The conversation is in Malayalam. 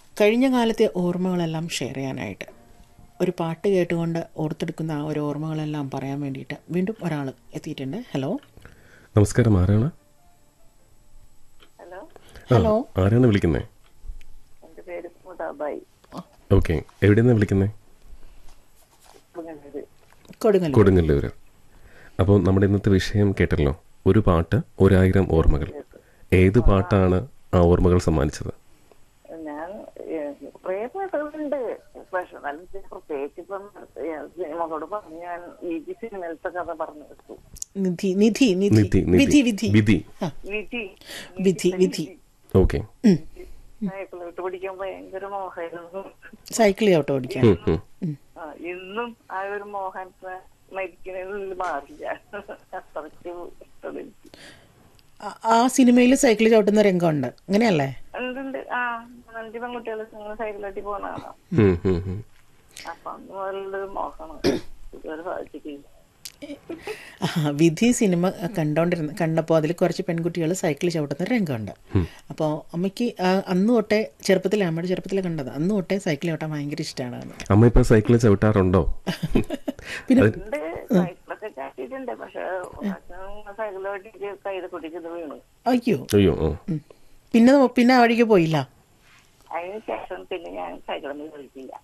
കഴിഞ്ഞ കാലത്തെ ഓർമ്മകളെല്ലാം ഷെയർ ചെയ്യാനായിട്ട് ഒരു പാട്ട് കേട്ടുകൊണ്ട് ഓർത്തെടുക്കുന്ന ആ ഒരു ഓർമ്മകളെല്ലാം പറയാൻ വേണ്ടിയിട്ട് വീണ്ടും ഒരാൾ എത്തിയിട്ടുണ്ട് ഹലോ നമസ്കാരം ആരാണ് ഹലോ ആ, ഹലോ. ആരാണ് വിളിക്കുന്നത് എൻ്റെ പേര് മുതാബായി ഓക്കെ എവിടെയാണ് വിളിക്കുന്നത് പുങ്ങനൂര് കൊടുങ്ങല്ലൂർ കൊടുങ്ങല്ലൂർ അപ്പോൾ നമ്മുടെ ഇന്നത്തെ വിഷയം കേട്ടല്ലോ ഒരു പാട്ട് ഒരായിരം ഓർമ്മകൾ ഏത് പാട്ടാണ് ആ ഓർമ്മകൾ സമ്മാനിച്ചത് ഞാൻ ഏഹ്, കുറേ പാട്ടുകളുണ്ട് പക്ഷെ നല്ല പ്രത്യേകിച്ച് ഇപ്പം ഏഹ്, സിനിമകളോട് പറഞ്ഞ് ഞാൻ ഈ ജി സിനിമയിലത്തെ കഥ പറഞ്ഞു വെച്ചു നിധി നിധി നിധി നിധി വിധി നിധി വിധി വിധി ആ വിധി വിധി വിധി ഓക്കെ സൈക്കിൾ വിട്ട് പിടിക്കാൻ ഭയങ്കര മോഹമായിരുന്നു സൈക്കിൾ ചവിട്ട് ഓടിക്കാൻ ആ, ഇന്നും ആ ഒരു മോഹൻ മരിക്കുന്നതിൽ മാറില്ല അത്രയ്ക്ക് ഇഷ്ടം എനിക്ക് ആ- ആ സിനിമയിൽ സൈക്കിൾ ചവിട്ടുന്ന രംഗമുണ്ട് അങ്ങനെയല്ലേ ഉണ്ട് ആ അഞ്ച് പെൺകുട്ടികൾ സൈക്കിളാട്ടി പോകുന്നതാണ് അപ്പൊ അന്ന് മുതലുള്ളൊരു മോഹമാണ് ഇതുവരെ സാധിച്ചിട്ടില്ല ആ, വിധി സിനിമ കണ്ടോണ്ടിരുന്ന കണ്ടപ്പോൾ അതിൽ കുറച്ച് പെൺകുട്ടികൾ സൈക്കിൾ ചവിട്ടുന്ന രംഗമുണ്ട് അപ്പോൾ അമ്മയ്ക്ക് ആ, അന്ന് തൊട്ടേ ചെറുപ്പത്തിലെ അമ്മയുടെ ചെറുപ്പത്തിൽ കണ്ടത് അന്ന് തൊട്ടേ സൈക്കിൾ ചവിട്ടാൻ ഭയങ്കര ഇഷ്ടമാണ് അമ്മ ഇപ്പൊ സൈക്കിൾ ചവിട്ടാറുണ്ടോ പിന്നെ ഉണ്ട് സൈക്കിളൊക്കെ ചാട്ടിയിട്ടുണ്ട് പക്ഷെ സൈക്കിൾ ഓട്ടിച്ച് കൈത കുട്ടിക്ക് വീണു അയ്യോ അയ്യോ ആ. ഉം. പിന്നെ പിന്നെ ആ വഴിക്ക് പോയില്ല അതിന് ശേഷം പിന്നെ ഞാൻ സൈക്കിളൊന്നും കളിക്കില്ല